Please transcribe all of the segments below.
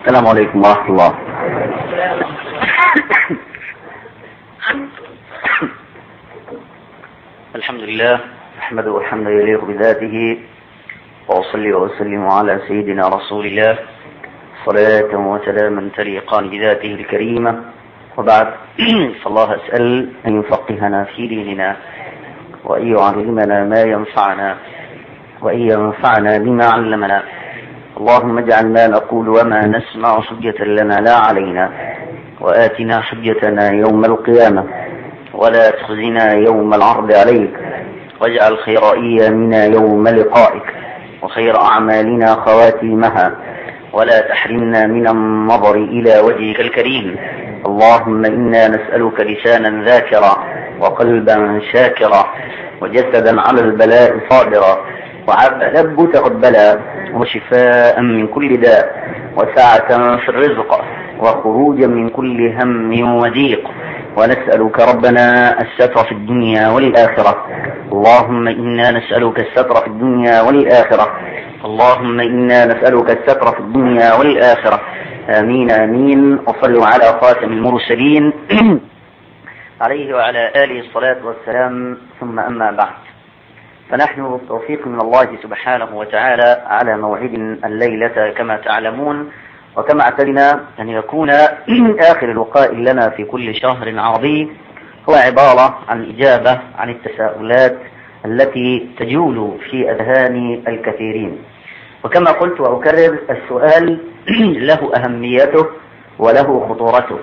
السلام عليكم ورحمة الله الحمد لله أحمده الحمد يليق بذاته وأصلي وأسلم على سيدنا رسول الله صلاة وسلاما تليقان بذاته الكريمة وبعد فالله أسأل أن يفقهنا في ديننا وأن يعلمنا ما ينفعنا وأن ينفعنا بما علمنا اللهم اجعل ما نقول وما نسمع حجة لنا لا علينا وآتنا حجتنا يوم القيامة ولا تخزنا يوم العرض عليك واجعل خير أيامنا يوم لقائك وخير أعمالنا خواتيمها ولا تحرمنا من النظر إلى وجهك الكريم اللهم إنا نسألك لسانا ذاكرا وقلبا شاكرا وجسدا على البلاء صابرا وعبدا متقبلا وشفاء من كل داء وسعة في الرزق وخروجا من كل هم وضيق ونسألك ربنا الستر في الدنيا والآخرة اللهم إنا نسألك الستر في الدنيا والآخرة اللهم إنا نسألك الستر في الدنيا والآخرة آمين آمين وصلوا على خاتم المرسلين عليه وعلى آله الصلاة والسلام ثم أما بعد فنحن بالتوفيق من الله سبحانه وتعالى على موعد الليلة كما تعلمون وكما اعتدنا أن يكون آخر الوقاء لنا في كل شهر عربي هو عبارة عن إجابة عن التساؤلات التي تجول في أذهان الكثيرين وكما قلت وأكرر السؤال له أهميته وله خطورته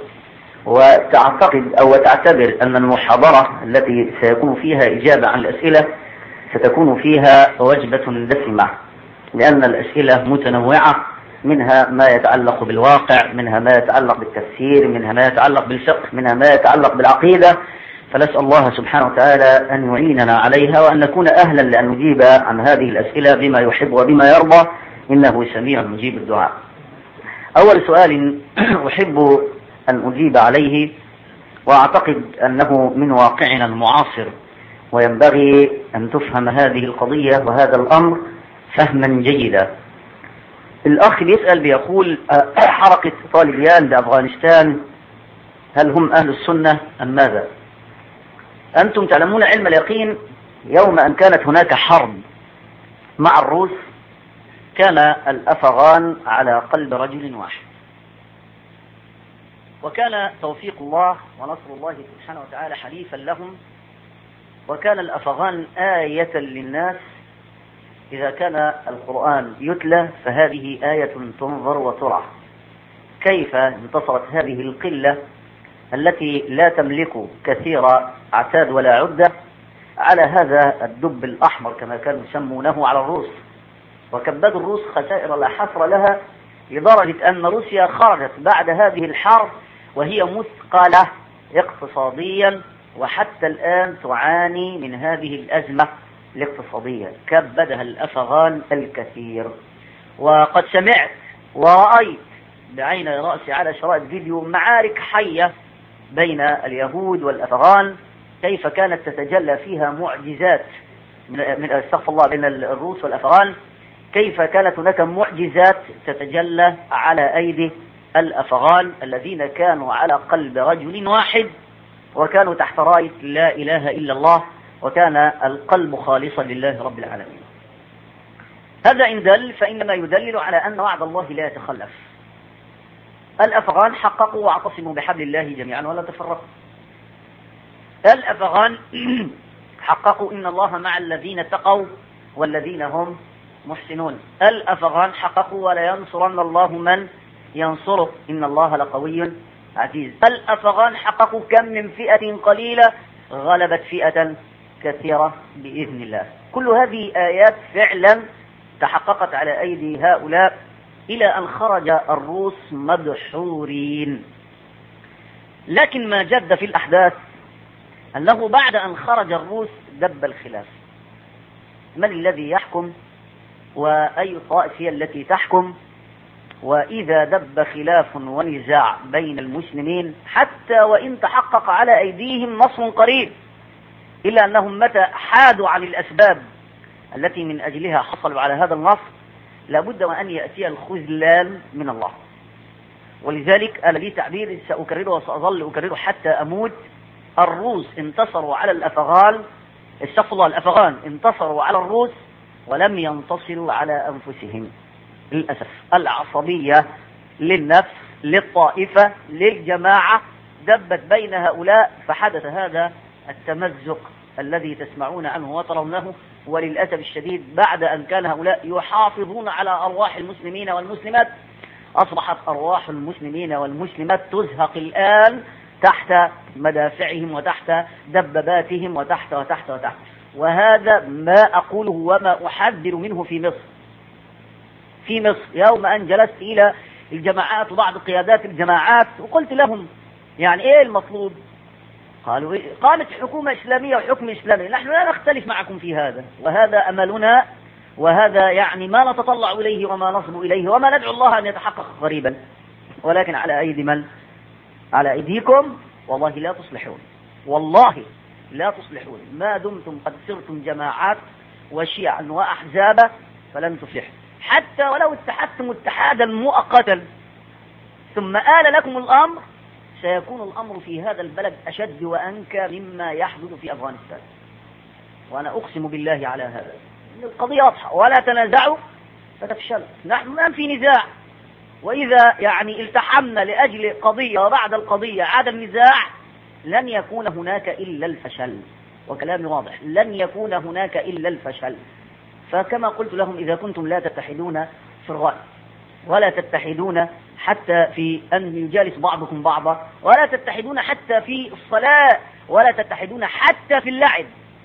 وتعتقد أو تعتبر أن المحاضرة التي سيكون فيها إجابة عن الأسئلة ستكون فيها وجبة دسمة لأن الأسئلة متنوعة منها ما يتعلق بالواقع منها ما يتعلق بالتفسير منها ما يتعلق بالفقه منها ما يتعلق بالعقيدة فنسأل الله سبحانه وتعالى أن يعيننا عليها وأن نكون أهلا لأن نجيب عن هذه الأسئلة بما يحب وبما يرضى إنه سميع مجيب الدعاء أول سؤال أحب أن أجيب عليه وأعتقد أنه من واقعنا المعاصر وينبغي أن تفهم هذه القضية وهذا الأمر فهما جيدا الأخ بيسأل بيقول حركة طالبيان بأفغانستان هل هم أهل السنة أم ماذا أنتم تعلمون علم اليقين يوم أن كانت هناك حرب مع الروس كان الأفغان على قلب رجل واحد وكان توفيق الله ونصر الله سبحانه وتعالى حليفا لهم وكان الأفغان آية للناس إذا كان القرآن يتلى فهذه آية تنظر وترى كيف انتصرت هذه القلة التي لا تملك كثير عتاد ولا عدة على هذا الدب الأحمر كما كانوا يسمونه على الروس وكبدوا الروس خسائر لا حصر لها لدرجة أن روسيا خرجت بعد هذه الحرب وهي مثقلة اقتصاديا وحتى الآن تعاني من هذه الأزمة الاقتصادية كبدها الأفغان الكثير وقد سمعت ورأيت بعين رأسي على شرائط فيديو معارك حية بين اليهود والأفغان كيف كانت تتجلى فيها معجزات من استغفر الله بين الروس والأفغان كيف كانت هناك معجزات تتجلى على أيدي الأفغان الذين كانوا على قلب رجل واحد وكانوا تحت راية لا إله إلا الله وكان القلب خالصا لله رب العالمين هذا إن دل فإنما يدلل على أن وعد الله لا يتخلف الأفغان حققوا واعتصموا بحبل الله جميعا ولا تفرقوا الأفغان حققوا إن الله مع الذين اتقوا والذين هم محسنون الأفغان حققوا ولا ينصرن الله من ينصره إن الله لقوي عزيز الأفغان حققوا كم من فئة قليلة غلبت فئة كثيرة بإذن الله كل هذه آيات فعلا تحققت على أيدي هؤلاء إلى أن خرج الروس مدحورين لكن ما جد في الأحداث أنه بعد أن خرج الروس دب الخلاف من الذي يحكم وأي طائف هي التي تحكم وإذا دب خلاف ونزاع بين المسلمين حتى وإن تحقق على أيديهم نصر قريب إلا أنهم متى حادوا عن الأسباب التي من أجلها حصلوا على هذا النصر لابد وأن يأتي الخذلان من الله ولذلك أنا لي تعبير سأكرره وسأظل أكرره حتى أموت الروس انتصروا على الأفغان استغفر الله الأفغان انتصروا على الروس ولم ينتصروا على أنفسهم للأسف العصبية للنفس للطائفة للجماعة دبت بين هؤلاء فحدث هذا التمزق الذي تسمعون عنه وترونه وللأسف الشديد بعد أن كان هؤلاء يحافظون على أرواح المسلمين والمسلمات أصبحت أرواح المسلمين والمسلمات تزهق الآن تحت مدافعهم وتحت دباباتهم وتحت وتحت وتحت وهذا ما أقوله وما أحذر منه في مصر في مصر يوم أن جلست إلى الجماعات وبعض قيادات الجماعات وقلت لهم يعني إيه المطلوب قالوا إيه؟ قامت حكومة إسلامية وحكم إسلامي نحن لا نختلف معكم في هذا وهذا أملنا وهذا يعني ما نتطلع إليه وما نصب إليه وما ندعو الله أن يتحقق قريبا ولكن على أيدي من على أيديكم والله لا تصلحون والله لا تصلحون ما دمتم قد صرتم جماعات وشيعا وأحزابا فلن تفلحوا حتى ولو اتحدتم اتحادا مؤقتا ثم آل لكم الأمر سيكون الأمر في هذا البلد أشد وأنكى مما يحدث في أفغانستان وأنا أقسم بالله على هذا القضية واضحة ولا تنازعوا فتفشلوا نحن الآن في نزاع وإذا يعني التحمنا لأجل قضية وبعد القضية عاد النزاع لن يكون هناك إلا الفشل وكلامي واضح لن يكون هناك إلا الفشل فكما قلت لهم إذا كنتم لا تتحدون في الرأي ولا تتحدون حتى في أن يجالس بعضكم بعضا ولا تتحدون حتى في الصلاة ولا تتحدون حتى في اللعب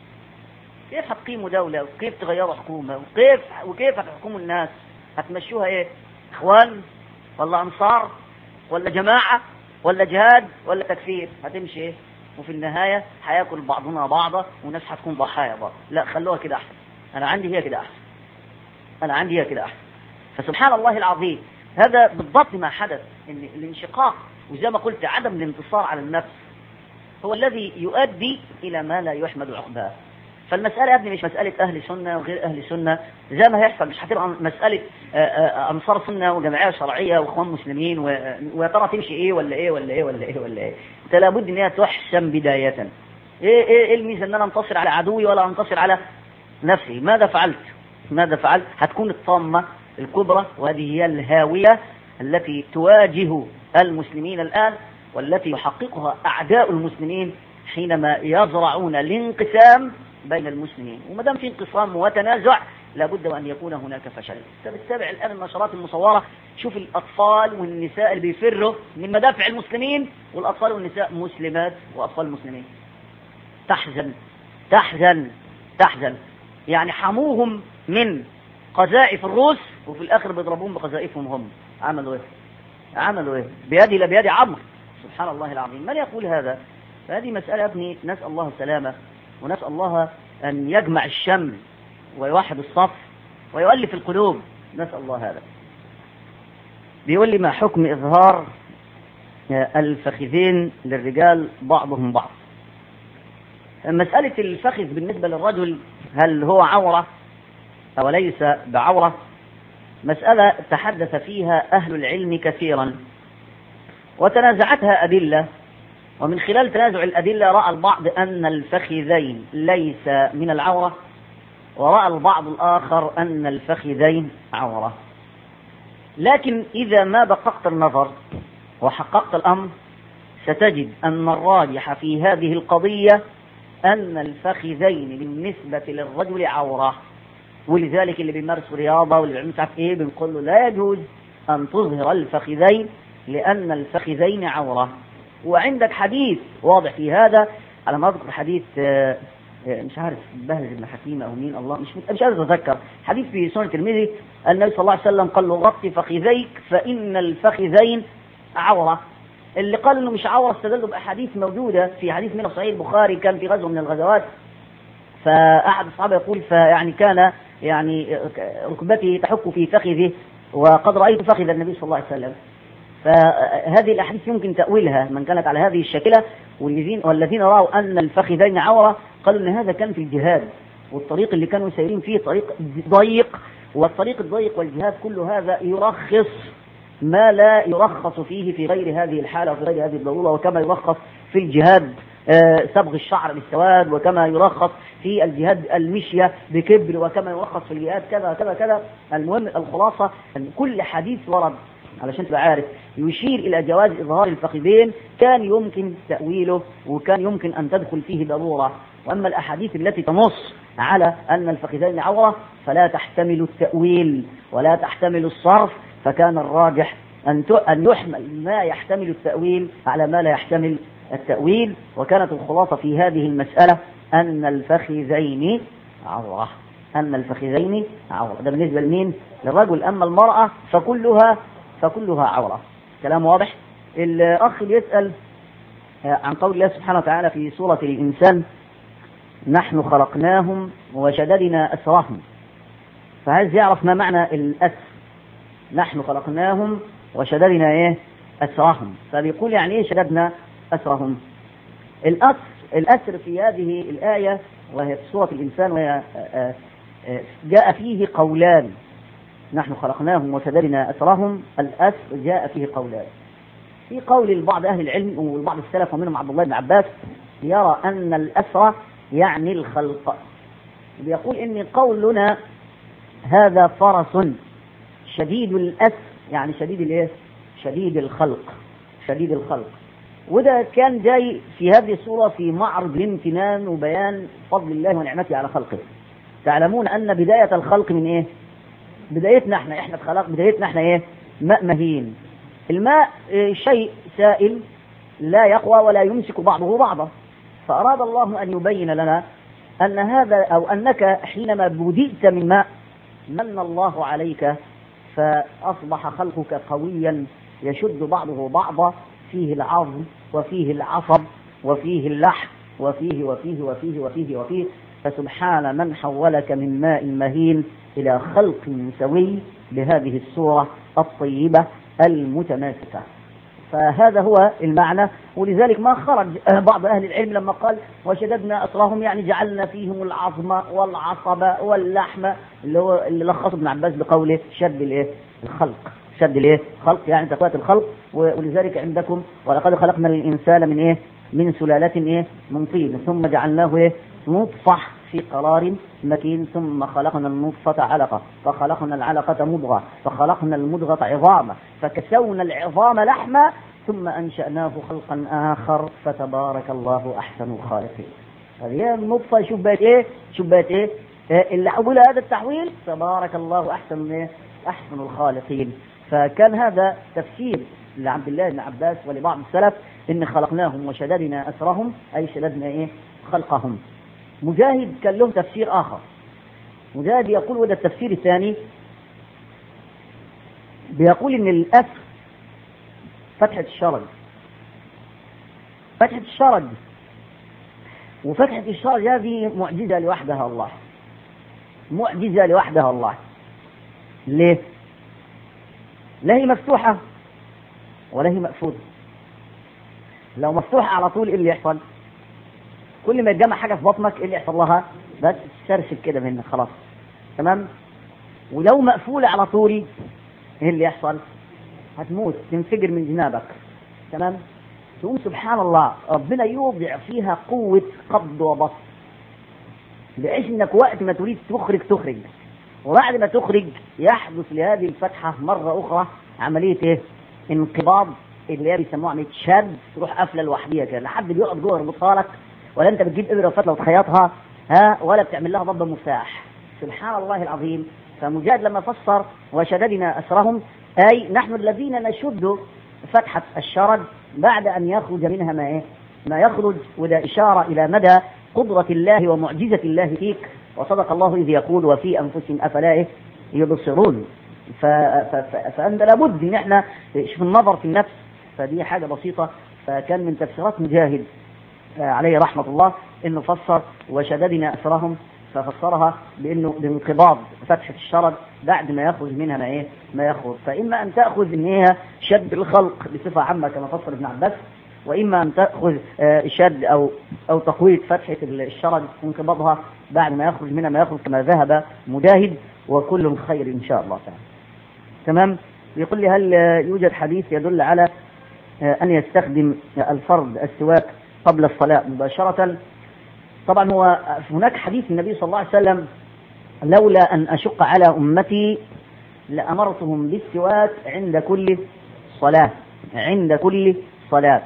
كيف هتقيموا دولة وكيف تغيروا حكومة وكيف وكيف هتحكموا الناس هتمشوها ايه اخوان ولا انصار ولا جماعة ولا جهاد ولا تكفير هتمشي ايه وفي النهاية هياكل بعضنا بعضا وناس هتكون ضحايا بعض لا خلوها كده احسن انا عندي هي كده احسن انا عندي هي كده احسن فسبحان الله العظيم هذا بالضبط ما حدث ان الانشقاق وزي ما قلت عدم الانتصار على النفس هو الذي يؤدي الى ما لا يحمد عقباه فالمسألة يا ابني مش مسألة أهل سنة وغير أهل سنة زي ما هيحصل مش هتبقى مسألة أنصار سنة وجمعية شرعية وإخوان مسلمين ويا ترى تمشي إيه ولا إيه ولا إيه ولا إيه ولا إيه أنت لابد إن هي تحسم بداية إيه إيه إيه الميزة إن أنا أنتصر على عدوي ولا أنتصر على نفسي ماذا فعلت؟ ماذا فعلت؟ هتكون الطامة الكبرى وهذه هي الهاوية التي تواجه المسلمين الآن والتي يحققها أعداء المسلمين حينما يزرعون الانقسام بين المسلمين وما دام في انقسام وتنازع لابد وان يكون هناك فشل بتتابع الان النشرات المصوره شوف الاطفال والنساء اللي بيفروا من مدافع المسلمين والاطفال والنساء مسلمات واطفال مسلمين تحزن تحزن تحزن يعني حموهم من قذائف الروس وفي الاخر بيضربوهم بقذائفهم هم عملوا ايه عملوا ايه بيدي لا بيد عمرو سبحان الله العظيم من يقول هذا فهذه مسألة يا ابني نسأل الله السلامة ونسأل الله أن يجمع الشمل ويوحد الصف ويؤلف القلوب نسأل الله هذا بيقول لي ما حكم إظهار الفخذين للرجال بعضهم بعض مسألة الفخذ بالنسبة للرجل هل هو عورة أو ليس بعورة مسألة تحدث فيها أهل العلم كثيرا وتنازعتها أدلة ومن خلال تنازع الأدلة رأى البعض أن الفخذين ليس من العورة ورأى البعض الآخر أن الفخذين عورة لكن إذا ما دققت النظر وحققت الأمر ستجد أن الراجح في هذه القضية أن الفخذين بالنسبة للرجل عورة ولذلك اللي بيمارس رياضة واللي بيعمل مش عارف إيه بنقول له لا يجوز أن تظهر الفخذين لأن الفخذين عورة وعندك حديث واضح في هذا على ما اذكر حديث مش عارف بهز بن حكيم او مين الله مش مش قادر اتذكر حديث في سنه الترمذي النبي صلى الله عليه وسلم قال له غطي فخذيك فان الفخذين عوره اللي قال انه مش عوره استدلوا باحاديث موجوده في حديث من صحيح البخاري كان في غزوه من الغزوات فاحد الصحابه يقول فيعني كان يعني ركبته تحك في فخذه وقد رايت فخذ النبي صلى الله عليه وسلم فهذه الاحاديث يمكن تاويلها من كانت على هذه الشكله والذين والذين راوا ان الفخذين عوره قالوا ان هذا كان في الجهاد والطريق اللي كانوا سيرين فيه طريق ضيق والطريق الضيق والجهاد كل هذا يرخص ما لا يرخص فيه في غير هذه الحالة وفي غير هذه الضرورة وكما يرخص في الجهاد صبغ الشعر بالسواد وكما يرخص في الجهاد المشية بكبر وكما يرخص في الجهاد كذا كذا كذا المهم الخلاصة أن كل حديث ورد علشان تبقى عارف يشير إلى جواز إظهار الفخذين كان يمكن تأويله وكان يمكن أن تدخل فيه ضرورة وأما الأحاديث التي تنص على أن الفخذين عورة فلا تحتمل التأويل ولا تحتمل الصرف فكان الراجح أن أن يحمل ما يحتمل التأويل على ما لا يحتمل التأويل وكانت الخلاصة في هذه المسألة أن الفخذين عورة أن الفخذين عورة ده بالنسبة لمين؟ للرجل أما المرأة فكلها فكلها عورة كلام واضح الأخ بيسأل عن قول الله سبحانه وتعالى في سورة الإنسان نحن خلقناهم وشددنا أسرهم فعايز يعرف ما معنى الأسر نحن خلقناهم وشددنا إيه أسرهم فبيقول يعني إيه شددنا أسرهم الأسر الأسر في هذه الآية وهي في سورة الإنسان وهي جاء فيه قولان نحن خلقناهم وشددنا أسرهم الأسر جاء فيه قولان في قول بعض أهل العلم وبعض السلف ومنهم عبد الله بن عباس يرى أن الأسر يعني الخلق بيقول إن قولنا هذا فرس شديد الأسر يعني شديد الإيه؟ شديد الخلق شديد الخلق وده كان جاي في هذه الصورة في معرض الامتنان وبيان فضل الله ونعمته على خلقه تعلمون أن بداية الخلق من إيه بدايتنا احنا احنا اتخلق بدايتنا احنا ايه ماء مهين الماء إيه شيء سائل لا يقوى ولا يمسك بعضه بعضا فأراد الله أن يبين لنا أن هذا أو أنك حينما بديت من ماء من الله عليك فأصبح خلقك قويا يشد بعضه بعضا فيه العظم وفيه العصب وفيه اللحم وفيه وفيه وفيه وفيه وفيه فسبحان من حولك من ماء مهين إلى خلق سوي بهذه الصورة الطيبة المتماسكة فهذا هو المعنى ولذلك ما خرج بعض أهل العلم لما قال وشددنا أسرهم يعني جعلنا فيهم العظم والعصب واللحم اللي هو اللي لخصه ابن عباس بقوله شد الايه؟ الخلق شد الايه؟ خلق يعني تقوية الخلق ولذلك عندكم ولقد خلقنا الإنسان من ايه؟ من سلالة ايه؟ من طين ثم جعلناه ايه؟ نطفة في قرار مكين ثم خلقنا النطفة علقة فخلقنا العلقة مضغة فخلقنا المضغة عظاما فكسونا العظام لحما ثم أنشأناه خلقا آخر فتبارك الله أحسن الخالقين هذه النطفة شوف بقت إيه شوف بقت إيه اللي حول هذا التحويل تبارك الله أحسن إيه أحسن الخالقين فكان هذا تفسير لعبد الله بن عباس ولبعض السلف إن خلقناهم وشددنا أسرهم أي شددنا إيه خلقهم مجاهد كان له تفسير آخر مجاهد يقول وده التفسير الثاني بيقول إن الأسر فتحة الشرج فتحة الشرج وفتحة الشرج هذه معجزة لوحدها الله معجزة لوحدها الله ليه؟ لا هي مفتوحة ولا هي مقفولة لو مفتوحة على طول ايه اللي يحصل؟ كل ما يتجمع حاجه في بطنك ايه اللي يحصل لها؟ بس تسرسب كده منك خلاص تمام؟ ولو مقفوله على طول ايه اللي يحصل؟ هتموت تنفجر من جنابك تمام؟ تقوم سبحان الله ربنا يوضع فيها قوة قبض وبسط بحيث انك وقت ما تريد تخرج تخرج وبعد ما تخرج يحدث لهذه الفتحة مرة أخرى عملية إيه؟ انقباض اللي هي بيسموها عملية شد تروح قافلة لوحديها كده لحد بيقعد جوه يربطها لك ولا انت بتجيب ابره وفتله وتخيطها ها ولا بتعمل لها ضب مفتاح سبحان الله العظيم فمجاهد لما فسر وشددنا اسرهم اي نحن الذين نشد فتحه الشرج بعد ان يخرج منها ما ايه؟ ما يخرج وده اشاره الى مدى قدره الله ومعجزه الله فيك وصدق الله اذ يقول وفي انفسهم افلا إيه؟ يبصرون ف... ف... ف... فانت لابد ان احنا في النظر في النفس فدي حاجه بسيطه فكان من تفسيرات مجاهد عليه رحمة الله انه فسر وشددنا اسرهم ففسرها بانه بانقباض فتحة الشرج بعد ما يخرج منها ما ايه ما يخرج فاما ان تاخذ ان هي شد الخلق بصفة عامة كما فسر ابن عباس واما ان تاخذ شد او او تقوية فتحة الشرج وانقباضها بعد ما يخرج منها ما يخرج كما ذهب مجاهد وكل خير ان شاء الله تعالى تمام بيقول لي هل يوجد حديث يدل على أن يستخدم الفرد السواك قبل الصلاة مباشرة طبعا هو هناك حديث النبي صلى الله عليه وسلم لولا أن أشق على أمتي لأمرتهم بالسواك عند كل صلاة عند كل صلاة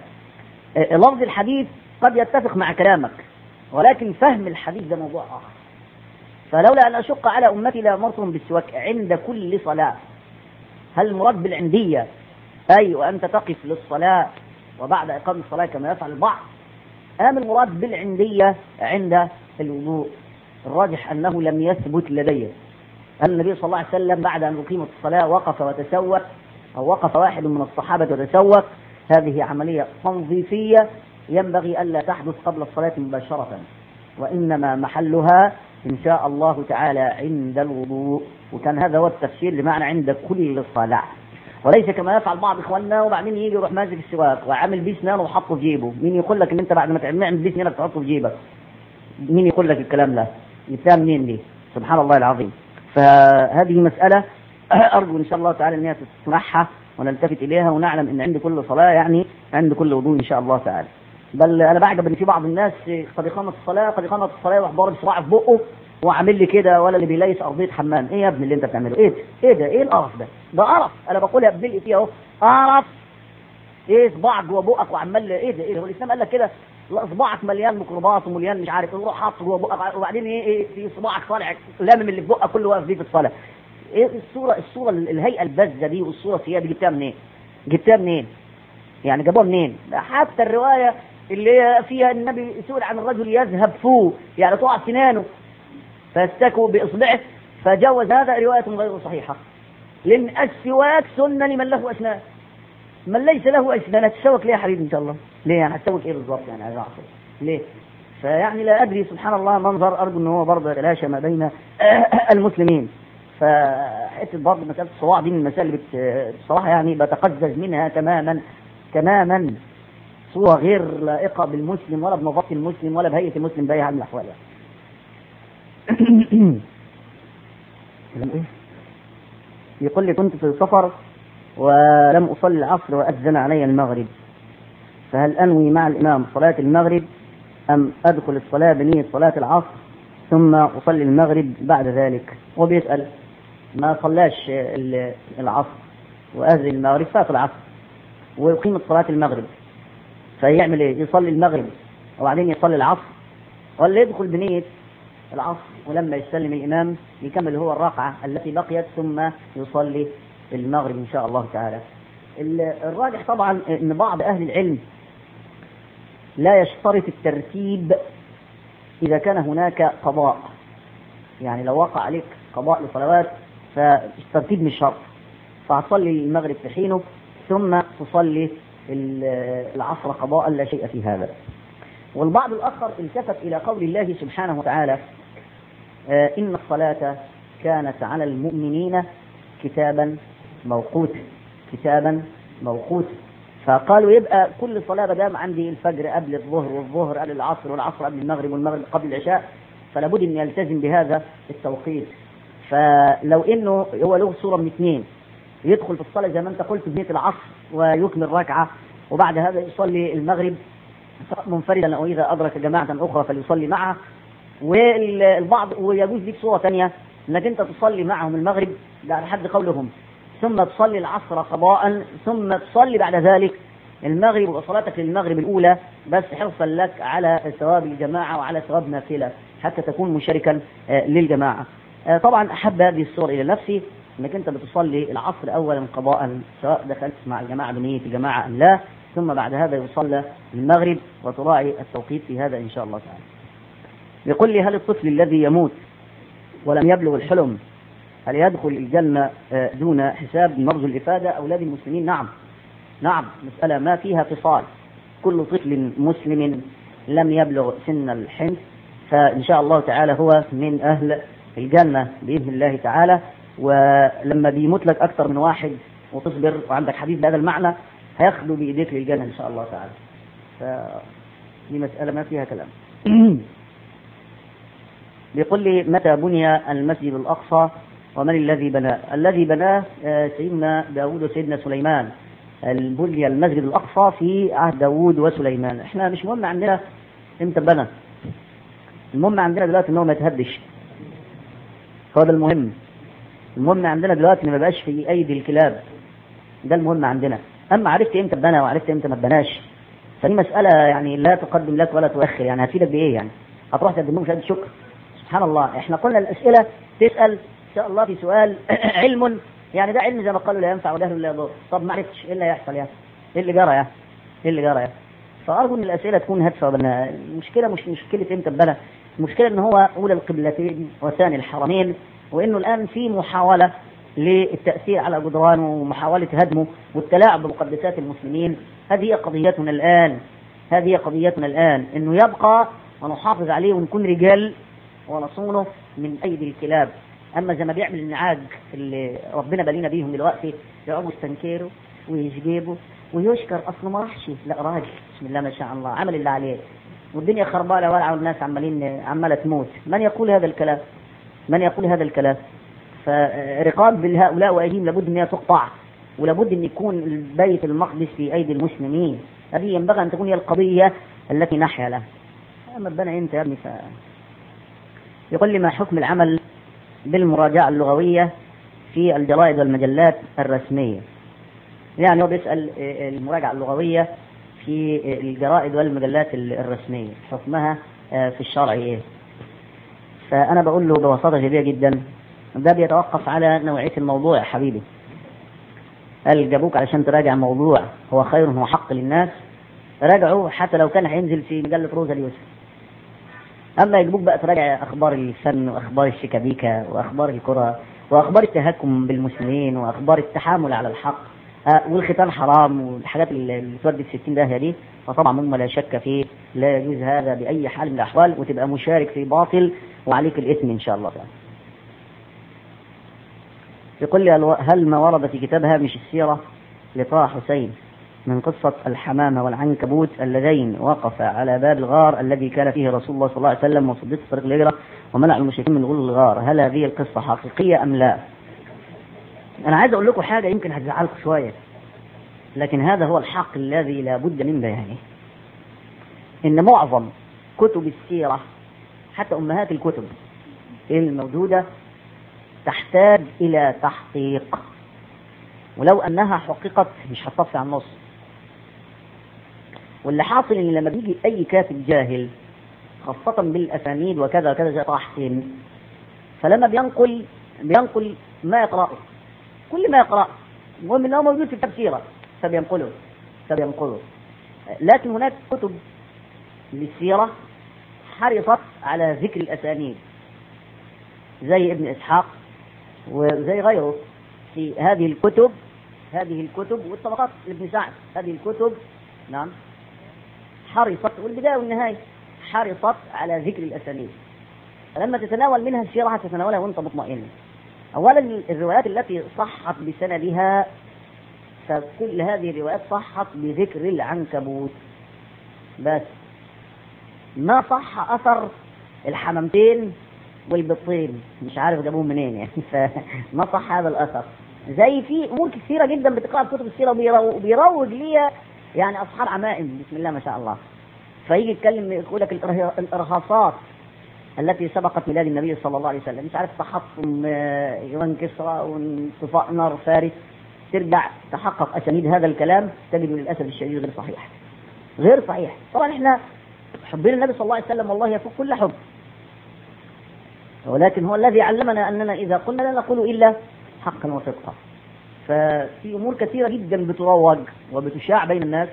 لفظ الحديث قد يتفق مع كلامك ولكن فهم الحديث ده موضوع آخر فلولا أن أشق على أمتي لأمرتهم بالسواك عند كل صلاة هل المراد بالعندية أي وأنت تقف للصلاة وبعد إقامة الصلاة كما يفعل البعض أم المراد بالعندية عند الوضوء الراجح أنه لم يثبت لدي أن النبي صلى الله عليه وسلم بعد أن أقيمت الصلاة وقف وتسوق أو وقف واحد من الصحابة وتسوق هذه عملية تنظيفية ينبغي ألا تحدث قبل الصلاة مباشرة وإنما محلها إن شاء الله تعالى عند الوضوء وكان هذا هو التفسير لمعنى عند كل صلاة وليس كما يفعل بعض اخواننا وبعدين يجي يروح ماسك السواك وعامل بيه اسنانه وحطه في جيبه، مين يقول لك ان انت بعد ما تعمل بيه اسنانك تحطه في جيبك؟ مين يقول لك الكلام ده؟ جبتها منين دي؟ سبحان الله العظيم. فهذه مسألة أرجو إن شاء الله تعالى أن هي تسمعها ونلتفت إليها ونعلم أن عند كل صلاة يعني عند كل وضوء إن شاء الله تعالى. بل أنا بعجب إن في بعض الناس قد إقامة الصلاة قد إقامة الصلاة يروح ضارب صباعه في بقه وعامل لي كده ولا اللي بيليس ارضيه حمام ايه يا ابني اللي انت بتعمله ايه ده ايه ده ايه القرف ده ده قرف انا بقولها بملء فيها اهو قرف ايه صباعك جوه بقك وعمال ايه ده ايه ده هو الاسلام قال لك كده لا صباعك مليان ميكروبات ومليان مش عارف روح حاطه جوه بقك وبعدين ايه ايه في صباعك طالع لامم اللي في بقك كله واقف بيه في الصلاه ايه الصوره الصوره الهيئه البذه دي والصوره السيئه دي جبتها منين؟ جبتها منين؟ يعني جابوها منين؟ ده حتى الروايه اللي هي فيها النبي سئل عن الرجل يذهب فوه يعني تقع سنانه فاستكوا بإصبعه فجوز هذا رواية غير صحيحة لأن السواك سنة لمن له أسنان من ليس له أسنان هتسوك ليه يا حبيبي إن شاء الله ليه يعني هتسوك إيه بالظبط يعني عايز أعرف ليه فيعني لا أدري سبحان الله منظر أرجو أن هو برضه يتلاشى ما بين المسلمين فحتة برضه مسألة الصواع دي من المسائل اللي بصراحة يعني بتقزز منها تماما تماما صورة غير لائقة بالمسلم ولا بنظافة المسلم ولا بهيئة المسلم بأي حال من الأحوال يعني. يقول لي كنت في سفر ولم أصلي العصر وأذن علي المغرب فهل أنوي مع الإمام صلاة المغرب أم أدخل الصلاة بنية صلاة العصر ثم أصلي المغرب بعد ذلك هو بيسأل ما صلاش العصر وأذن المغرب فات العصر ويقيم صلاة المغرب فيعمل إيه؟ يصلي المغرب وبعدين يصلي العصر ولا يدخل بنية العصر ولما يسلم الإمام يكمل هو الركعة التي بقيت ثم يصلي المغرب إن شاء الله تعالى الراجح طبعا أن بعض أهل العلم لا يشترط الترتيب إذا كان هناك قضاء يعني لو وقع عليك قضاء لصلوات فالترتيب مش شرط فهتصلي المغرب في حينه ثم تصلي العصر قضاء لا شيء في هذا والبعض الآخر التفت إلى قول الله سبحانه وتعالى آه إن الصلاة كانت على المؤمنين كتابا موقوتا كتابا موقوتا فقالوا يبقى كل صلاة بدام عندي الفجر قبل الظهر والظهر قبل العصر والعصر قبل المغرب والمغرب قبل العشاء فلا بد ان يلتزم بهذا التوقيت فلو انه هو له صوره من اثنين يدخل في الصلاه زي ما انت قلت بنيه العصر ويكمل ركعه وبعد هذا يصلي المغرب منفردا او اذا ادرك جماعه اخرى فليصلي معها والبعض ويجوز لك صوره ثانيه انك انت تصلي معهم المغرب ده على حد قولهم ثم تصلي العصر قضاء ثم تصلي بعد ذلك المغرب وصلاتك للمغرب الاولى بس حرصا لك على ثواب الجماعه وعلى ثواب نافله حتى تكون مشاركا للجماعه. طبعا احب هذه الصور الى نفسي انك انت بتصلي العصر اولا قضاء سواء دخلت مع الجماعه بنيه الجماعه ام لا ثم بعد هذا يصلى المغرب وتراعي التوقيت في هذا ان شاء الله تعالى. يقول لي هل الطفل الذي يموت ولم يبلغ الحلم هل يدخل الجنة دون حساب نرجو الإفادة أولاد المسلمين نعم نعم مسألة ما فيها فصال كل طفل مسلم لم يبلغ سن الحنث فإن شاء الله تعالى هو من أهل الجنة بإذن الله تعالى ولما بيموت لك أكثر من واحد وتصبر وعندك حديث بهذا المعنى هياخدوا بإيديك للجنة إن شاء الله تعالى فدي مسألة ما فيها كلام بيقول لي متى بني المسجد الأقصى ومن الذي بناه الذي بناه آه، سيدنا داود وسيدنا سليمان البني المسجد الأقصى في عهد داود وسليمان احنا مش مهم عندنا امتى بنى المهم عندنا دلوقتي ان هو ما يتهدش هو ده المهم المهم عندنا دلوقتي ان ما يبقاش في ايدي الكلاب ده المهم عندنا اما عرفت امتى بنى وعرفت امتى ما بناش فدي مسألة يعني لا تقدم لك ولا تؤخر يعني هتفيدك بإيه يعني؟ هتروح تقدم لهم شهادة شكر سبحان الله احنا قلنا الأسئلة تسأل إن شاء الله في سؤال علم يعني ده علم زي ما قالوا لا ينفع ولا لا يضر طب ما عرفتش ايه اللي هيحصل يعني؟ ايه اللي جرى يعني؟ ايه اللي جرى يعني؟ فأرجو إن الأسئلة تكون هادفة وبناء المشكلة مش مشكلة امتى بنى المشكلة إن هو أولى القبلتين وثاني الحرمين وإنه الآن في محاولة للتأثير على جدرانه ومحاولة هدمه والتلاعب بمقدسات المسلمين هذه هي قضيتنا الآن هذه هي قضيتنا الآن إنه يبقى ونحافظ عليه ونكون رجال ونصونه من أيدي الكلاب أما زي ما بيعمل النعاج اللي ربنا بالينا بيهم دلوقتي يقعدوا يستنكروا ويجيبوا ويشكر أصله ما راحش لا راجل بسم الله ما شاء الله عمل اللي عليه والدنيا خربانة والعة والناس عمالين عمالة تموت من يقول هذا الكلام من يقول هذا الكلام فرقاب هؤلاء وأيديهم لابد أن هي تقطع ولابد أن يكون بيت المقدس في أيدي المسلمين هذه ينبغي أن تكون هي القضية التي نحيا لها أما بنا أنت يا ابني ف... يقول لي ما حكم العمل بالمراجعة اللغوية في الجرائد والمجلات الرسمية يعني هو بيسأل المراجعة اللغوية في الجرائد والمجلات الرسمية حكمها في الشرع ايه فأنا بقول له ببساطة شديدة جدا ده بيتوقف على نوعية الموضوع يا حبيبي قال جابوك علشان تراجع موضوع هو خير هو حق للناس راجعه حتى لو كان هينزل في مجلة روزا اليوسف أما يجيبوك بقى تراجع أخبار الفن وأخبار الشيكابيكا وأخبار الكرة وأخبار التهكم بالمسلمين وأخبار التحامل على الحق آه والختان حرام والحاجات اللي تودي في 60 داهية دي فطبعا مما لا شك فيه لا يجوز هذا بأي حال من الأحوال وتبقى مشارك في باطل وعليك الإثم إن شاء الله تعالى. يقول لي هل ما ورد في كتاب هامش السيرة لطه حسين من قصة الحمامة والعنكبوت اللذين وقفا على باب الغار الذي كان فيه رسول الله صلى الله عليه وسلم وصديق طريق الهجرة ومنع المشركين من غلو الغار هل هذه القصة حقيقية أم لا أنا عايز أقول لكم حاجة يمكن هتزعلكم شوية لكن هذا هو الحق الذي لا بد من بيانه إن معظم كتب السيرة حتى أمهات الكتب الموجودة تحتاج إلى تحقيق ولو أنها حققت مش هتصفي عن النص واللي حاصل إن لما بيجي أي كاتب جاهل خاصة بالأسانيد وكذا وكذا زي طه حسين فلما بينقل بينقل ما يقرأه كل ما يقرأ المهم أنه موجود في التفسير فبينقله فبينقله لكن هناك كتب للسيرة حرصت على ذكر الأسانيد زي ابن إسحاق وزي غيره في هذه الكتب هذه الكتب والطبقات لابن سعد هذه الكتب نعم حرصت والبداية والنهاية حرصت على ذكر الأسانيد فلما تتناول منها السيرة تتناولها وانت مطمئن أولا الروايات التي صحت بسندها فكل هذه الروايات صحت بذكر العنكبوت بس ما صح أثر الحمامتين والبطين مش عارف جابوهم منين يعني فما صح هذا الأثر زي في أمور كثيرة جدا بتقرأ في كتب السيرة وبيروج ليها يعني أصحاب عمائم بسم الله ما شاء الله فيجي يتكلم يقول لك الإرهاصات التي سبقت ميلاد النبي صلى الله عليه وسلم مش عارف تحطم ايوان كسرى وانطفاء نار فارس ترجع تحقق اسانيد هذا الكلام تجد للاسف الشديد غير صحيح غير صحيح طبعا احنا حبنا النبي صلى الله عليه وسلم والله يفوق كل حب ولكن هو الذي علمنا اننا اذا قلنا لا نقول الا حقا وصدقا ففي امور كثيره جدا بتروج وبتشاع بين الناس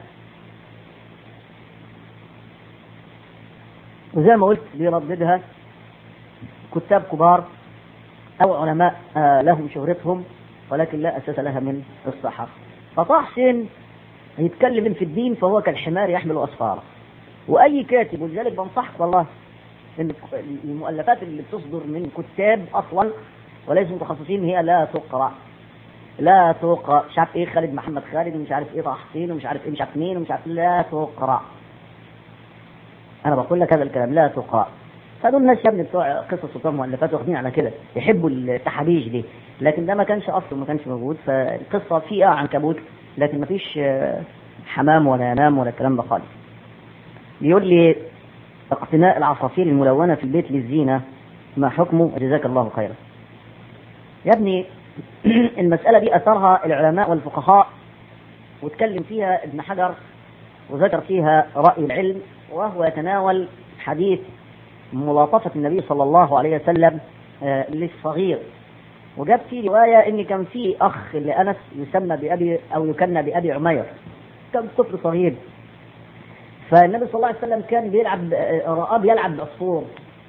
وزي ما قلت بيرددها كتاب كبار او علماء آه لهم شهرتهم ولكن لا اساس لها من الصحه فطه حسين يتكلم في الدين فهو كالحمار يحمل اسفاره واي كاتب ولذلك بنصحك والله ان المؤلفات اللي بتصدر من كتاب اصلا وليسوا متخصصين هي لا تقرا لا تقرا مش عارف ايه خالد محمد خالد ومش عارف ايه طه حسين ومش عارف ايه مش عارف مين ومش عارف لا تقرا انا بقول لك هذا الكلام لا تقرا فدول الناس يا ابني بتوع قصص وبتوع مؤلفات واخدين على كده يحبوا التحابيش دي لكن ده ما كانش اصله ما كانش موجود فالقصه فيها عنكبوت لكن ما فيش حمام ولا ينام ولا الكلام ده خالص بيقول لي اقتناء العصافير الملونه في البيت للزينه ما حكمه جزاك الله خيرا يا ابني المساله دي اثرها العلماء والفقهاء واتكلم فيها ابن حجر وذكر فيها راي العلم وهو يتناول حديث ملاطفة النبي صلى الله عليه وسلم للصغير وجاب في رواية إن كان في أخ لأنس يسمى بأبي أو يكنى بأبي عمير كان طفل صغير فالنبي صلى الله عليه وسلم كان بيلعب رآه بيلعب بعصفور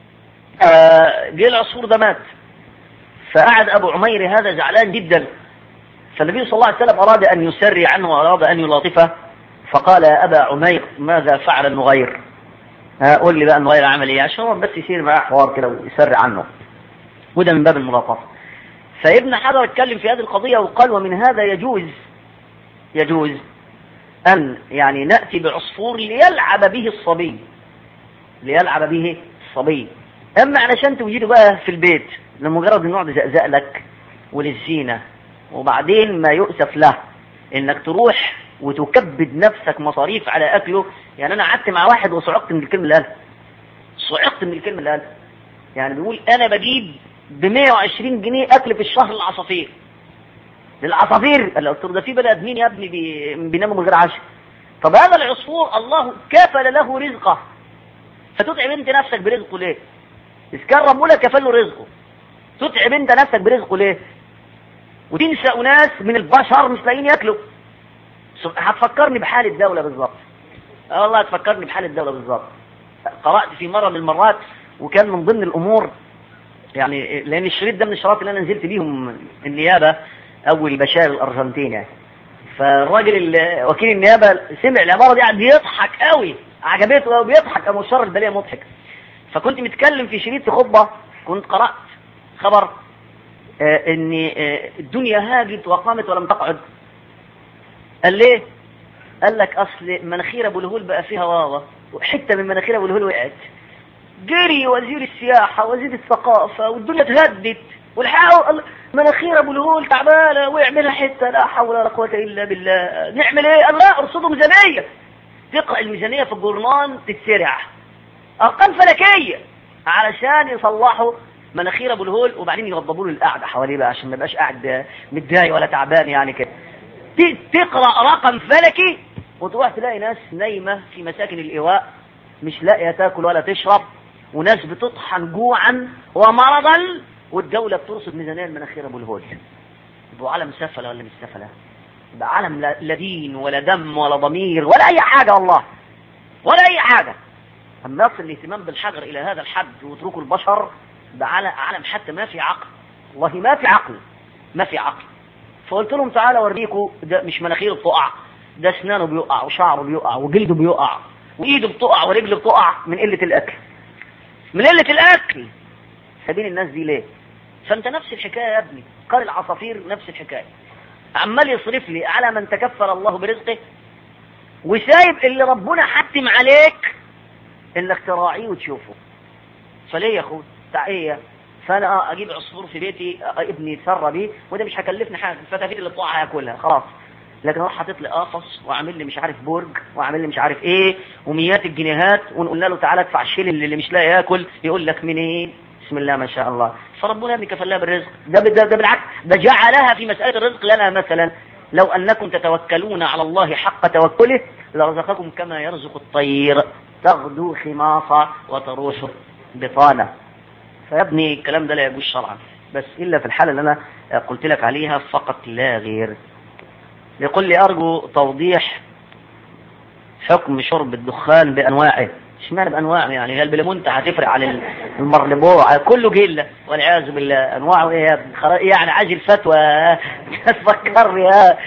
آه جه العصفور ده مات فقعد أبو عمير هذا زعلان جدا فالنبي صلى الله عليه وسلم أراد أن يسري عنه وأراد أن يلاطفه فقال يا أبا عمير ماذا فعل النغير قول لي بقى النغير عمل ايه عشان هو بس يصير معاه حوار كده ويسري عنه وده من باب الملاطفه فابن حجر اتكلم في هذه القضيه وقال ومن هذا يجوز يجوز ان يعني ناتي بعصفور ليلعب به الصبي ليلعب به الصبي اما علشان توجده بقى في البيت لمجرد انه يقعد يزقزق لك وللزينه وبعدين ما يؤسف له انك تروح وتكبد نفسك مصاريف على اكله يعني انا قعدت مع واحد وصعقت من الكلمه اللي قالها صعقت من الكلمه اللي قالها يعني بيقول انا بجيب ب 120 جنيه اكل في الشهر للعصافير للعصافير قال قلت له ده في بني ادمين يا ابني بي... بيناموا من غير عشاء طب هذا العصفور الله كفل له رزقه فتتعب انت نفسك برزقه ليه؟ اذا كان ربنا كفل له رزقه تتعب انت نفسك برزقه ليه؟ وتنسى اناس من البشر مش لاقيين ياكلوا هتفكرني بحال الدولة بالظبط اه والله هتفكرني بحال الدولة بالظبط قرأت في مرة من المرات وكان من ضمن الأمور يعني لأن الشريط ده من الشراط اللي أنا نزلت بيهم النيابة أول بشار الأرجنتين يعني فالراجل وكيل النيابة سمع العبارة دي قاعد يضحك قوي عجبته قوي بيضحك أبو شر البلية مضحك فكنت متكلم في شريط في خطبة كنت قرأت خبر آه ان آه الدنيا هاجت وقامت ولم تقعد قال ليه قال لك اصل مناخير ابو الهول بقى فيها واوا وحته من مناخير ابو الهول وقعت جري وزير السياحه وزير الثقافه والدنيا اتهدت والحقوا مناخير ابو الهول تعبانه ويعملها حته لا حول ولا قوه الا بالله نعمل ايه؟ قال لا ارصدوا ميزانيه تقرا الميزانيه في الجورنان تتسرع ارقام فلكيه علشان يصلحوا مناخير ابو الهول وبعدين يوضبوا له القعده حواليه بقى عشان ما يبقاش قاعد متضايق ولا تعبان يعني كده تقرا رقم فلكي وتروح تلاقي ناس نايمه في مساكن الايواء مش لاقيه تاكل ولا تشرب وناس بتطحن جوعا ومرضا والدوله بترصد ميزانيه المناخير ابو الهول يبقوا عالم سفله ولا مش سفله يبقى عالم لا دين ولا دم ولا ضمير ولا اي حاجه والله ولا اي حاجه اما يصل الاهتمام بالحجر الى هذا الحد ويتركوا البشر ده عالم حتى ما في عقل والله ما في عقل ما في عقل فقلت لهم تعالى اوريكم ده مش مناخيره بتقع ده اسنانه بيقع وشعره بيقع وجلده بيقع وايده بتقع ورجله بتقع من قله الاكل من قله الاكل سابين الناس دي ليه فانت نفس الحكايه يا ابني قال العصافير نفس الحكايه عمال يصرف لي على من تكفل الله برزقه وسايب اللي ربنا حتم عليك انك تراعيه وتشوفه فليه يا اخوي ايه فانا اجيب عصفور في بيتي ابني يتسرى بيه وده مش هكلفني حاجه الفتافيت اللي بتقع هاكلها خلاص لكن اروح حاطط لي قفص واعمل لي مش عارف برج واعمل لي مش عارف ايه وميات الجنيهات ونقول له تعالى ادفع الشيل اللي مش لاقي ياكل يقول لك منين بسم الله ما شاء الله فربنا ابني كفلها بالرزق ده, ده, ده بالعكس ده جعلها في مساله الرزق لنا مثلا لو انكم تتوكلون على الله حق توكله لرزقكم كما يرزق الطير تغدو خماصا وتروح بطانه فيا ابني الكلام ده لا يجوز شرعا بس الا في الحاله اللي انا قلت لك عليها فقط لا غير يقول لي ارجو توضيح حكم شرب الدخان بانواعه اشمعنى بانواعه يعني هي البليمونت هتفرق عن المرلبوع كله جله والعياذ بالله انواعه ايه يا ابني يعني عاجل فتوى تفكرني يا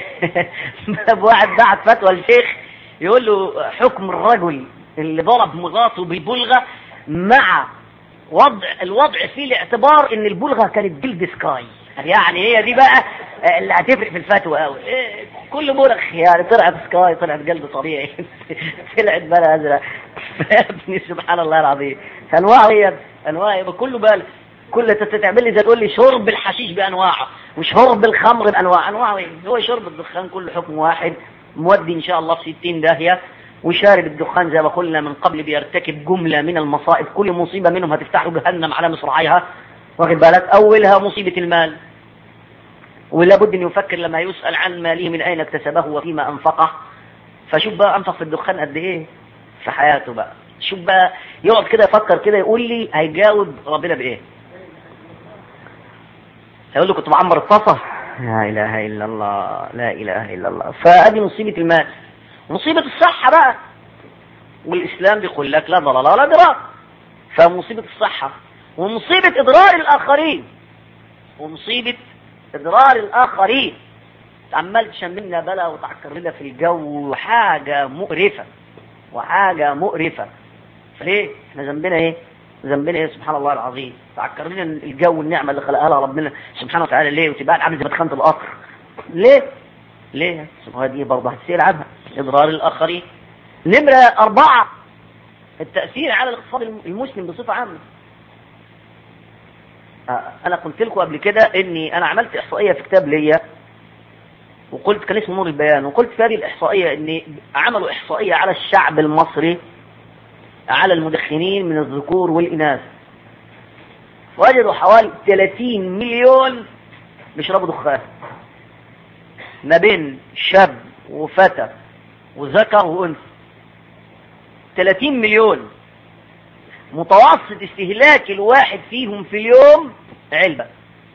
واحد بعت فتوى للشيخ يقول له حكم الرجل اللي ضرب مراته بالبلغه مع وضع الوضع فيه الاعتبار ان البلغه كانت جلد سكاي يعني هي دي بقى اللي هتفرق في الفتوى قوي إيه كل بلغ يعني طلعت سكاي طلعت جلد طبيعي طلعت بلا ازرق يا ابني سبحان الله العظيم انواع هي انواع يبقى كله بال كل تعمل لي زي تقول لي شرب الحشيش بانواعه وشرب الخمر بانواع انواع ايه هو شرب الدخان كله حكم واحد مودي ان شاء الله في 60 داهيه وشارب الدخان زي ما قلنا من قبل بيرتكب جمله من المصائب كل مصيبه منهم هتفتح له جهنم على مصراعيها واخد بالك اولها مصيبه المال ولا بد ان يفكر لما يسال عن ماله من اين اكتسبه وفيما انفقه فشوف بقى انفق في الدخان قد ايه في حياته بقى شوف بقى يقعد كده يفكر كده يقول لي هيجاوب ربنا بايه هيقول له كنت بعمر الطاسه لا اله الا الله لا اله الا الله فادي مصيبه المال مصيبه الصحه بقى والاسلام بيقول لك لا ضرر ولا ضرار فمصيبه الصحه ومصيبه اضرار الاخرين ومصيبه اضرار الاخرين عمال تشملنا بلا وتعكر لنا في الجو وحاجه مقرفه وحاجه مقرفه فليه احنا ذنبنا ايه ذنبنا ايه سبحان الله العظيم تعكر لنا الجو والنعمه اللي خلقها لها ربنا سبحانه وتعالى ليه وتبقى عامل زي مدخنه القطر ليه ليه سبحان دي برضه هتسال عنها اضرار الاخرين نمره اربعه التاثير على الاقتصاد المسلم بصفه عامه انا قلت لكم قبل كده اني انا عملت احصائيه في كتاب ليا وقلت كان اسمه نور البيان وقلت في هذه الاحصائيه ان عملوا احصائيه على الشعب المصري على المدخنين من الذكور والاناث وجدوا حوالي 30 مليون بيشربوا دخان ما بين شاب وفتى وذكر وانثى 30 مليون متوسط استهلاك الواحد فيهم في اليوم علبة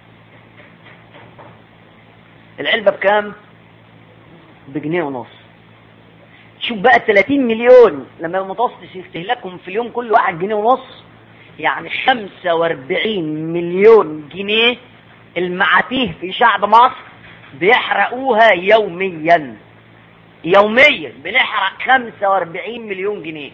العلبة بكام بجنيه ونص شوف بقى 30 مليون لما متوسط استهلاكهم في اليوم كل واحد جنيه ونص يعني 45 مليون جنيه المعاتيه في شعب مصر بيحرقوها يوميا يوميا بنحرق 45 مليون جنيه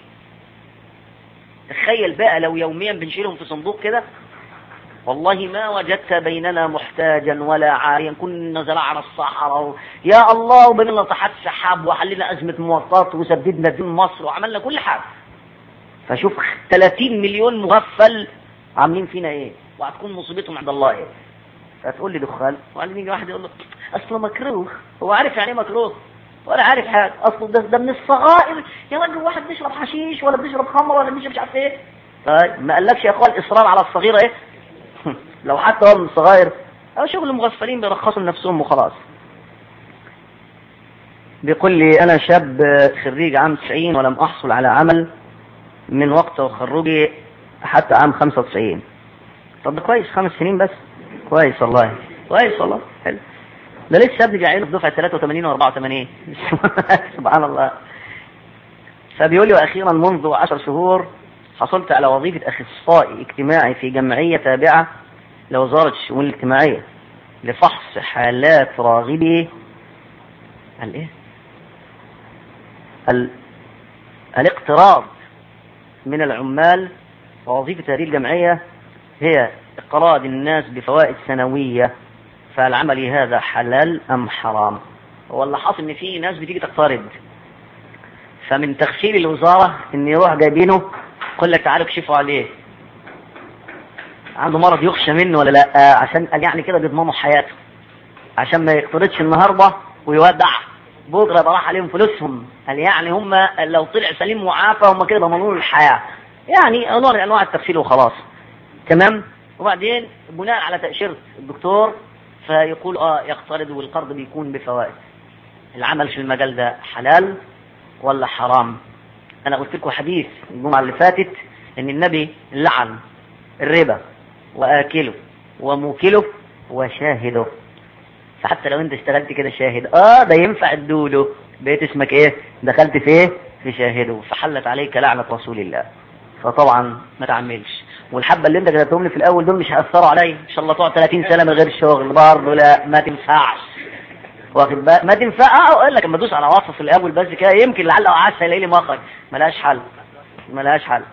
تخيل بقى لو يوميا بنشيلهم في صندوق كده والله ما وجدت بيننا محتاجا ولا عاريا كنا زرعنا الصحراء يا الله وبنينا ناطحات سحاب وحلينا أزمة مواصلات وسددنا دين مصر وعملنا كل حاجة فشوف 30 مليون مغفل عاملين فينا ايه وهتكون مصيبتهم عند الله ايه فتقول لي دخان وبعدين يجي واحد يقول له اصله مكروه هو عارف يعني ايه مكروه ولا عارف حاجه اصله ده, ده من الصغائر يا راجل واحد بيشرب حشيش ولا بيشرب خمر ولا بيشرب مش عارف ايه طيب ما قالكش يا اخوان الاصرار على الصغيره ايه لو حتى هو من الصغائر او شغل المغفلين بيرخصوا لنفسهم وخلاص بيقول لي انا شاب خريج عام 90 ولم احصل على عمل من وقت تخرجي حتى عام 95 طب ده كويس خمس سنين بس كويس والله كويس والله حلو ده لسه ابني جايين في دفعه 83 و84 سبحان الله فبيقول لي واخيرا منذ 10 شهور حصلت على وظيفه اخصائي اجتماعي في جمعيه تابعه لوزاره الشؤون الاجتماعيه لفحص حالات راغبي الايه؟ ال... الاقتراض من العمال ووظيفه هذه الجمعيه هي اقراض الناس بفوائد سنويه فالعمل هذا حلال ام حرام هو اللي حاصل ان في ناس بتيجي تقترض فمن تخفيل الوزاره ان يروح جايبينه يقول لك تعالوا اكشفوا عليه عنده مرض يخشى منه ولا لا عشان قال يعني كده بيضمنوا حياته عشان ما يقترضش النهارده ويودع بكره يبقى راح عليهم فلوسهم قال يعني هم لو طلع سليم وعافى هم كده ضمنوا له الحياه يعني نوع من انواع التفصيل وخلاص تمام وبعدين بناء على تاشيره الدكتور فيقول اه يقترض والقرض بيكون بفوائد العمل في المجال ده حلال ولا حرام انا قلت لكم حديث الجمعه اللي فاتت ان النبي لعن الربا واكله وموكله وشاهده فحتى لو انت اشتغلت كده شاهد اه ده ينفع تدوله بقيت اسمك ايه دخلت في ايه في شاهده فحلت عليك لعنه رسول الله فطبعا ما تعملش والحبه اللي انت كتبتهم لي في الاول دول مش هياثروا عليا ان شاء الله تقعد 30 سنه من غير شغل برضه لا ما تنفعش واخد بالك ما تنفع اه اقول لك اما ادوس على وصف في الاول بس كده يمكن لعل او عسى يلاقي لي مخرج ملهاش حل ملهاش حل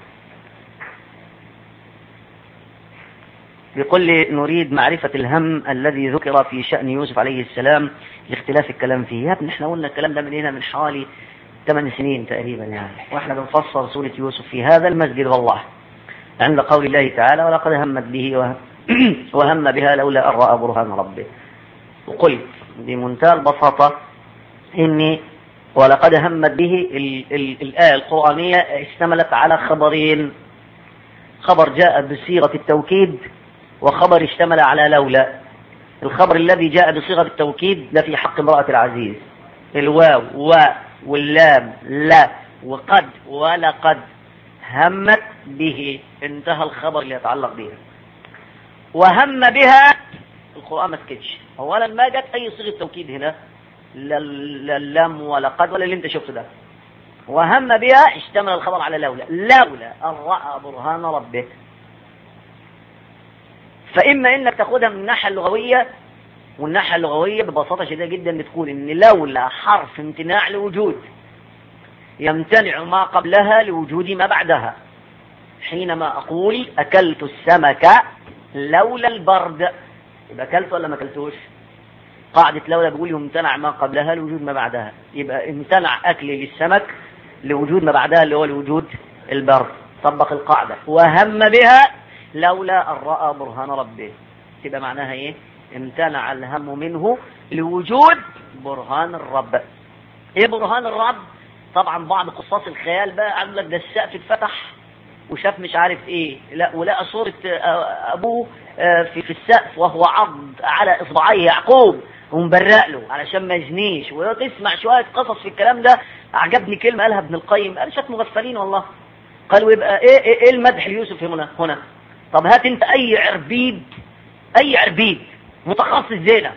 بيقول لي نريد معرفة الهم الذي ذكر في شأن يوسف عليه السلام لاختلاف الكلام فيه يا ابني احنا قلنا الكلام ده من هنا من حوالي ثمان سنين تقريبا يعني واحنا بنفسر سورة يوسف في هذا المسجد والله عند قول الله تعالى ولقد همت به وهم, وهم بها لولا أن رأى برهان ربه وقلت بمنتهى البساطة إني ولقد همت به ال ال الآية القرآنية اشتملت على خبرين خبر جاء بصيغة التوكيد وخبر اشتمل على لولا الخبر الذي جاء بصيغة التوكيد ده في حق امرأة العزيز الواو و واللام لا وقد ولقد همت به انتهى الخبر اللي يتعلق بها وهم بها القرآن ما سكتش أولا ما جت أي صيغة توكيد هنا لا اللام ولا قد ولا اللي انت شفته ده وهم بها اشتمل الخبر على لولا لولا أن رأى برهان ربه فإما إنك تاخدها من الناحية اللغوية والناحية اللغوية ببساطة شديدة جدا بتقول إن لولا حرف امتناع لوجود يمتنع ما قبلها لوجود ما بعدها حينما أقول أكلت السمك لولا البرد يبقى أكلت ولا ما أكلتوش قاعدة لولا بيقول يمتنع ما قبلها لوجود ما بعدها يبقى امتنع أكلي للسمك لوجود ما بعدها اللي هو لوجود البرد طبق القاعدة وهم بها لولا أن رأى برهان ربه تبقى معناها إيه امتنع الهم منه لوجود برهان الرب ايه برهان الرب طبعا بعض قصاص الخيال بقى قال لك ده السقف اتفتح وشاف مش عارف ايه لا ولقى صورة ابوه في في السقف وهو عض على اصبعيه يعقوب ومبرق له علشان ما يجنيش وتسمع شوية قصص في الكلام ده عجبني كلمة قالها ابن القيم قال شات مغفلين والله قالوا يبقى ايه ايه, إيه المدح ليوسف هنا هنا طب هات انت اي عربيد اي عربيد متخصص زينة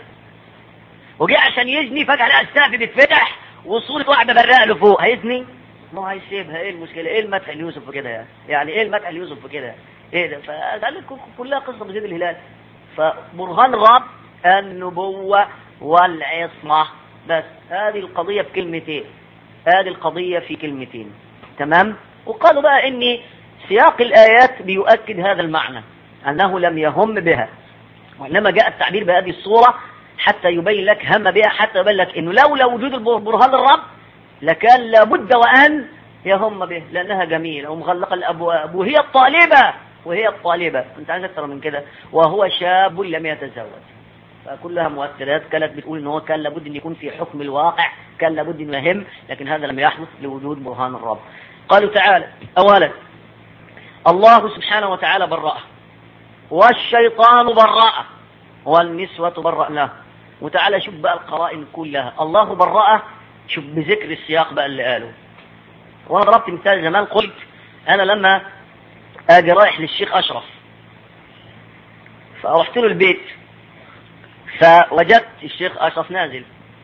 وجه عشان يزني فجأة لقى السقف بيتفتح وصورة واحدة برقة له فوق هيزني ما هو هيسيبها ايه المشكلة ايه المدح ليوسف في كده يعني يعني ايه المدح ليوسف في كده ايه ده فقال كلها قصة بزيد الهلال فبرهان الرب النبوة والعصمة بس هذه القضية بكلمتين هذه القضية في كلمتين تمام وقالوا بقى ان سياق الآيات بيؤكد هذا المعنى أنه لم يهم بها وإنما جاء التعبير بهذه الصورة حتى يبين لك هم بها حتى يبين لك انه لولا وجود برهان الرب لكان لابد وان يهم به لانها جميله ومغلقه الابواب وهي الطالبه وهي الطالبه انت عايز اكثر من كده وهو شاب لم يتزوج فكلها مؤثرات كانت بتقول ان هو كان لابد ان يكون في حكم الواقع كان لابد انه يهم لكن هذا لم يحدث لوجود برهان الرب قالوا تعالى اولا الله سبحانه وتعالى برأه والشيطان برأه والنسوة برأناه وتعالى شوف بقى القرائن كلها الله برأه شوف بذكر السياق بقى اللي قاله وانا ضربت مثال زمان قلت انا لما اجي رايح للشيخ اشرف فرحت له البيت فوجدت الشيخ اشرف نازل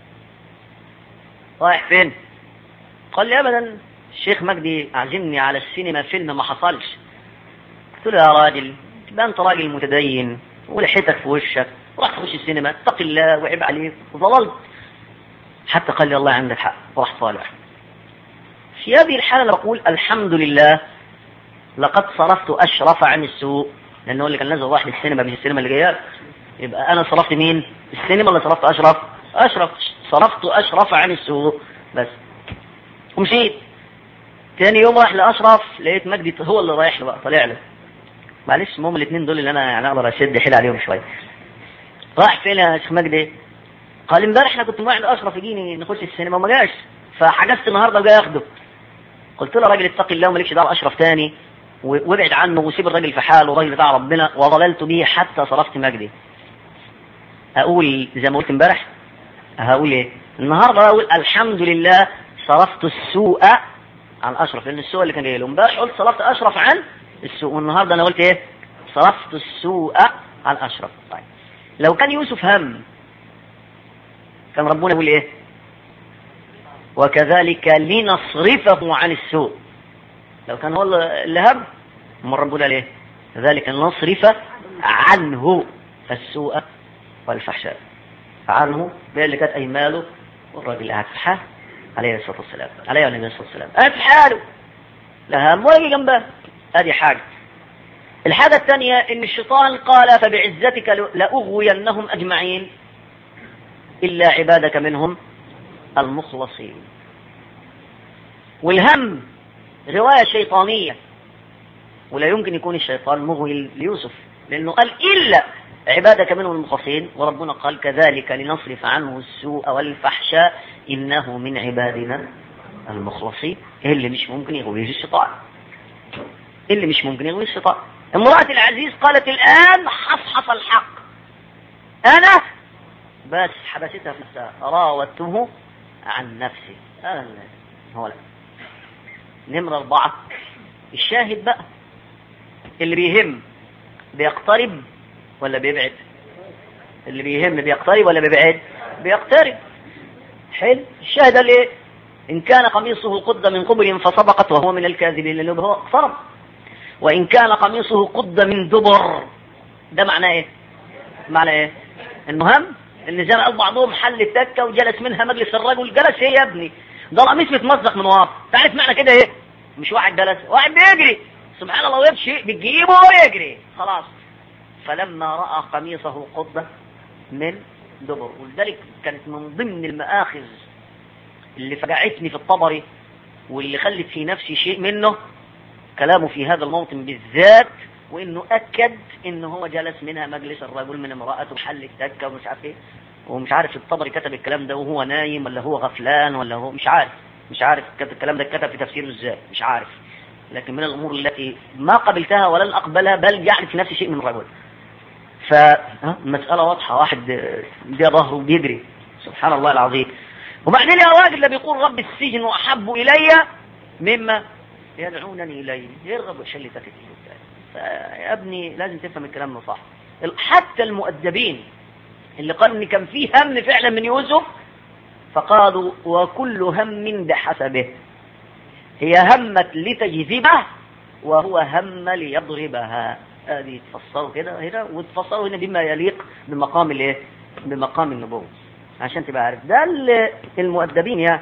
رايح فين قال لي ابدا الشيخ مجدي عزمني على السينما فيلم ما حصلش قلت له يا راجل تبقى انت راجل متدين ولحيتك في وشك راح تخش السينما اتق الله وعيب عليك وظللت حتى قال لي الله عندك حق وراح طالع في هذه الحالة أنا بقول الحمد لله لقد صرفت أشرف عن السوء لأنه اللي كان نازل راح للسينما مش السينما اللي جايه يبقى أنا صرفت مين؟ السينما اللي صرفت أشرف؟ أشرف صرفت أشرف عن السوء بس ومشيت تاني يوم راح لأشرف لقيت مجدي هو اللي رايح له بقى طالع له معلش المهم الاثنين دول اللي أنا يعني أقدر أشد حيل عليهم شوية راح فين يا شيخ مجدي؟ قال امبارح احنا كنت موعد اشرف يجيني نخش السينما وما جاش فحجزت النهارده وجاي اخده قلت له يا راجل اتقي الله ومالكش دعوه اشرف تاني وابعد عنه وسيب الراجل في حاله والراجل بتاع ربنا وظللت به حتى صرفت مجدي اقول زي ما قلت امبارح هقول ايه النهارده اقول الحمد لله صرفت السوء عن اشرف لان السوء اللي كان جاي له امبارح قلت صرفت اشرف عن السوء والنهارده انا قلت ايه صرفت السوء عن اشرف طيب لو كان يوسف هم كان ربنا يقول ايه وكذلك لنصرفه عن السوء لو كان هو اللي هم من ربنا ليه كذلك نصرف عنه السوء والفحشاء عنه بين اللي كانت ايماله والراجل قاعد في حاله عليه الصلاه والسلام عليه النبي الصلاه والسلام قاعد في حاله لا هم ولا جنبه ادي حاجه الحاجه الثانيه ان الشيطان قال فبعزتك لاغوينهم اجمعين إلا عبادك منهم المخلصين والهم رواية شيطانية ولا يمكن يكون الشيطان مغوي ليوسف لأنه قال إلا عبادك منهم المخلصين وربنا قال كذلك لنصرف عنه السوء والفحشاء إنه من عبادنا المخلصين اللي مش ممكن يغويه الشيطان اللي مش ممكن يغويه الشيطان امرأة العزيز قالت الآن حصحص الحق أنا بس حبستها في نفسها راودته عن نفسي أنا هو لا نمرة أربعة الشاهد بقى اللي بيهم بيقترب ولا بيبعد اللي بيهم بيقترب ولا بيبعد بيقترب حلو الشاهد قال ايه ان كان قميصه قد من قبل فسبقت وهو من الكاذبين لانه هو اقترب وان كان قميصه قد من دبر ده معناه ايه معناه ايه المهم ان زي ما قال بعضهم حل التكه وجلس منها مجلس الرجل جلس ايه يا ابني ده القميص متمزق من ورا تعرف معنى كده ايه مش واحد جلس واحد بيجري سبحان الله ويمشي بتجيبه ويجري خلاص فلما راى قميصه قد من دبر ولذلك كانت من ضمن المآخذ اللي فجعتني في الطبري واللي خلت في نفسي شيء منه كلامه في هذا الموطن بالذات وانه اكد انه هو جلس منها مجلس الرجل من امرأته محل التكة ومش عارف ايه ومش عارف الطبري كتب الكلام ده وهو نايم ولا هو غفلان ولا هو مش عارف مش عارف الكلام ده كتب في تفسيره ازاي مش عارف لكن من الامور التي ما قبلتها ولن اقبلها بل جعلت في نفسي شيء من الرجل فالمسألة واضحة واحد ده ظهره بيجري سبحان الله العظيم وبعدين يا راجل ده بيقول رب السجن أحب إلي مما يدعونني إليه يرغب وشل تكتير فيا ابني لازم تفهم الكلام ده صح حتى المؤدبين اللي قالوا ان كان فيه هم فعلا من يوسف فقالوا وكل هم بحسبه هي همت لتجذبه وهو هم ليضربها هذه تفسروا كده هنا وتفسروا هنا بما يليق بمقام الايه بمقام النبوة عشان تبقى عارف ده المؤدبين يعني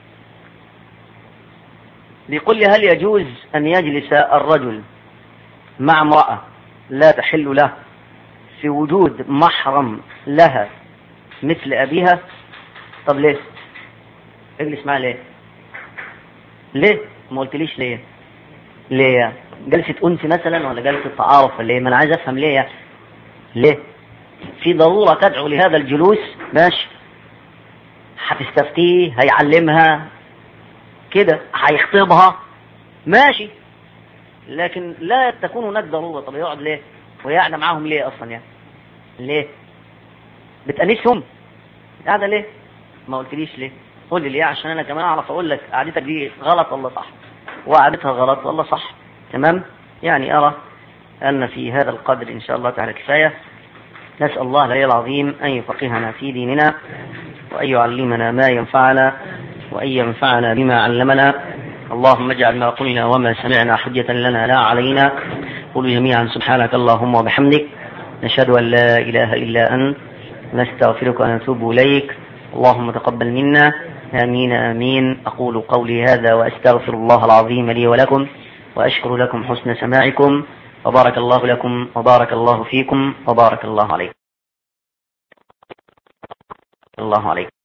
بيقول لي هل يجوز أن يجلس الرجل مع امرأة لا تحل له في وجود محرم لها مثل أبيها طب ليه اجلس معاه ليه ليه ما قلتليش ليه ليه جلسة أنس مثلا ولا جلسة تعارف ولا ايه ما أنا عايز أفهم ليه يعني. ليه في ضرورة تدعو لهذا الجلوس ماشي هتستفتيه هيعلمها كده هيخطبها ماشي لكن لا تكون هناك ضرورة طب يقعد ليه وهي قاعدة معاهم ليه أصلا يعني ليه بتأنسهم قاعدة ليه ما قلتليش ليه قول لي ليه عشان أنا كمان أعرف أقول لك قعدتك دي غلط ولا صح وقعدتها غلط ولا صح تمام يعني أرى أن في هذا القدر إن شاء الله تعالى كفاية نسأل الله العلي العظيم أن يفقهنا في ديننا وأن يعلمنا ما ينفعنا وأن ينفعنا بما علمنا اللهم اجعل ما قلنا وما سمعنا حجة لنا لا علينا قولوا جميعا سبحانك اللهم وبحمدك نشهد أن لا إله إلا أنت نستغفرك ونتوب إليك اللهم تقبل منا آمين آمين أقول قولي هذا وأستغفر الله العظيم لي ولكم وأشكر لكم حسن سماعكم وبارك الله لكم وبارك الله فيكم وبارك الله عليكم الله عليكم